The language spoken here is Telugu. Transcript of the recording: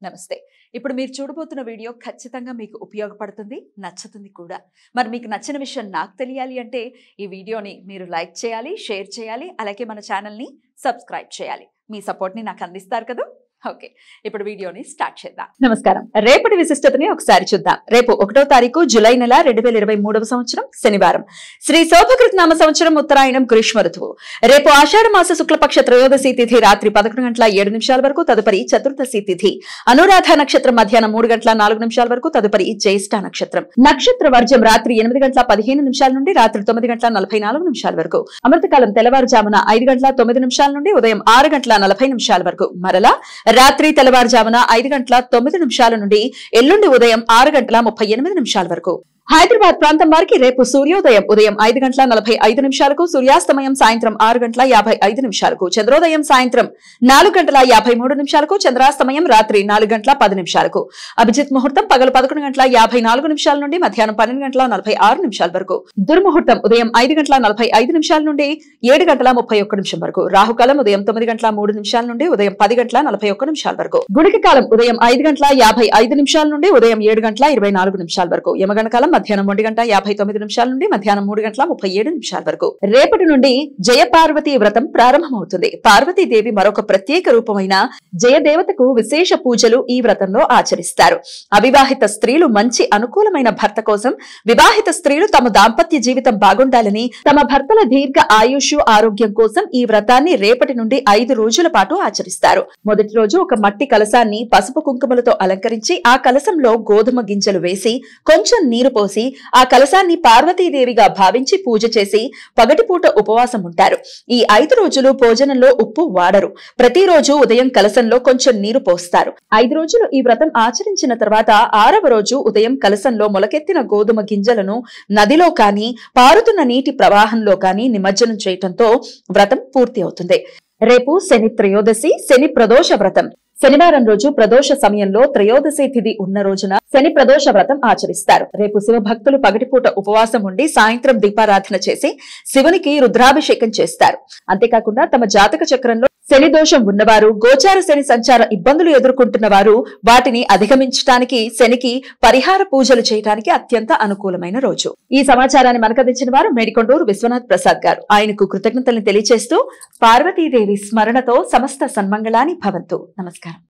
నమస్తే ఇప్పుడు మీరు చూడబోతున్న వీడియో ఖచ్చితంగా మీకు ఉపయోగపడుతుంది నచ్చుతుంది కూడా మరి మీకు నచ్చిన విషయం నాకు తెలియాలి అంటే ఈ వీడియోని మీరు లైక్ చేయాలి షేర్ చేయాలి అలాగే మన ఛానల్ని సబ్స్క్రైబ్ చేయాలి మీ సపోర్ట్ని నాకు అందిస్తారు కదా ఓకే ఇప్పుడు వీడియోని స్టార్ట్ చేద్దాం నమస్కారం రేపటి విశిష్టతని ఒకసారి చూద్దాం రేపు ఒకటో తారీఖు జూలై నెల రెండు వేల ఇరవై మూడవ సంవత్సరం శనివారం శ్రీ శోభకృత్ నామ సంవత్సరం ఉత్తరాయణం గ్రీష్మ ఋతువు రేపు ఆషాఢ మాస శుక్లపక్ష త్రయోదశి తిథి రాత్రి పదకొండు గంటల ఏడు నిమిషాల వరకు తదుపరి చతుర్దశి తిథి అనురాధ నక్షత్రం మధ్యాహ్నం మూడు గంటల నాలుగు నిమిషాల వరకు తదుపరి జ్యేష్ఠ నక్షత్రం నక్షత్ర వర్జం రాత్రి ఎనిమిది గంటల పదిహేను నిమిషాల నుండి రాత్రి తొమ్మిది గంటల నలభై నాలుగు నిమిషాల వరకు అమృతకాలం తెల్లవారుజామున ఐదు గంటల తొమ్మిది నిమిషాల నుండి ఉదయం ఆరు గంటల నలభై నిమిషాల వరకు మరలా రాత్రి తెల్లవారుజామున ఐదు గంటల తొమ్మిది నిమిషాల నుండి ఎల్లుండి ఉదయం ఆరు గంటల ముప్పై ఎనిమిది నిమిషాల వరకు హైదరాబాద్ ప్రాంతం వారికి రేపు సూర్యోదయం ఉదయం ఐదు గంటల నలభై ఐదు నిమిషాలకు సూర్యాస్తమయం సాయంత్రం ఆరు గంటల యాభై ఐదు నిమిషాలకు చంద్రోదయం సాయంత్రం నాలుగు గంటల యాభై మూడు నిమిషాలకు చంద్రాస్తమయం రాత్రి నాలుగు గంటల పది నిమిషాలకు అభిజిత్ ముహూర్తం పగలు పదకొండు గంటల యాభై నాలుగు నిమిషాల నుండి మధ్యాహ్నం పన్నెండు గంటల నలభై ఆరు నిమిషాల వరకు దుర్ముహూర్తం ఉదయం ఐదు గంటల నలభై ఐదు నిమిషాల నుండి ఏడు గంటల ముప్పై ఒక్క నిమిషం వరకు రాహుకాలం ఉదయం తొమ్మిది గంటల మూడు నిమిషాల నుండి ఉదయం పది గంటల నలభై ఒక్క నిమిషాల వరకు గుడికి కాలం ఉదయం ఐదు గంటల యాభై ఐదు నిమిషాల నుండి ఉదయం ఏడు గంటల ఇరవై నాలుగు నిమిషాల వరకు యమగణ కాలం మధ్యాహ్నం ఒంటి గంట యాభై తొమ్మిది నిమిషాల నుండి మధ్యాహ్నం మూడు గంటల ముప్పై ఏడు నిమిషాల వరకు రేపటి నుండి జయ పార్వతీ వ్రతం ప్రారంభమవుతుంది పార్వతీదేవి మరొక ప్రత్యేక రూపమైన జయదేవతకు విశేష పూజలు ఈ వ్రతంలో ఆచరిస్తారు అవివాహిత స్త్రీలు మంచి అనుకూలమైన భర్త కోసం వివాహిత స్త్రీలు తమ దాంపత్య జీవితం బాగుండాలని తమ భర్తల దీర్ఘ ఆయుష్ ఆరోగ్యం కోసం ఈ వ్రతాన్ని రేపటి నుండి ఐదు రోజుల పాటు ఆచరిస్తారు మొదటి రోజు ఒక మట్టి కలసాన్ని పసుపు కుంకుమలతో అలంకరించి ఆ కలసంలో గోధుమ గింజలు వేసి కొంచెం నీరు పోసి ఆ కలసాన్ని పార్వతీదేవిగా భావించి పూజ చేసి పగటిపూట ఉపవాసం ఉంటారు ఈ ఐదు రోజులు భోజనంలో ఉప్పు వాడరు ప్రతిరోజు ఉదయం కలసంలో కొంచెం నీరు పోస్తారు ఐదు రోజులు ఈ వ్రతం ఆచరించిన తర్వాత ఆరవ రోజు ఉదయం కలసంలో మొలకెత్తిన గోధుమ గింజలను నదిలో కానీ పారుతున్న నీటి ప్రవాహంలో కానీ నిమజ్జనం చేయటంతో వ్రతం పూర్తి అవుతుంది రేపు శని త్రయోదశి శని ప్రదోష వ్రతం శనివారం రోజు ప్రదోష సమయంలో త్రయోదశి తిథి ఉన్న రోజున శని ప్రదోష వ్రతం ఆచరిస్తారు రేపు శివ భక్తులు పగటిపూట ఉపవాసం ఉండి సాయంత్రం దీపారాధన చేసి శివునికి రుద్రాభిషేకం చేస్తారు అంతేకాకుండా తమ జాతక చక్రంలో శని దోషం ఉన్నవారు గోచార శని సంచార ఇబ్బందులు ఎదుర్కొంటున్న వారు వాటిని అధిగమించడానికి శనికి పరిహార పూజలు చేయడానికి అత్యంత అనుకూలమైన రోజు ఈ సమాచారాన్ని మనకందించిన వారు మేడికొండూరు విశ్వనాథ్ ప్రసాద్ గారు ఆయనకు కృతజ్ఞతలను తెలియజేస్తూ పార్వతీదేవి స్మరణతో సమస్త సన్మంగళాని భవంతు నమస్కారం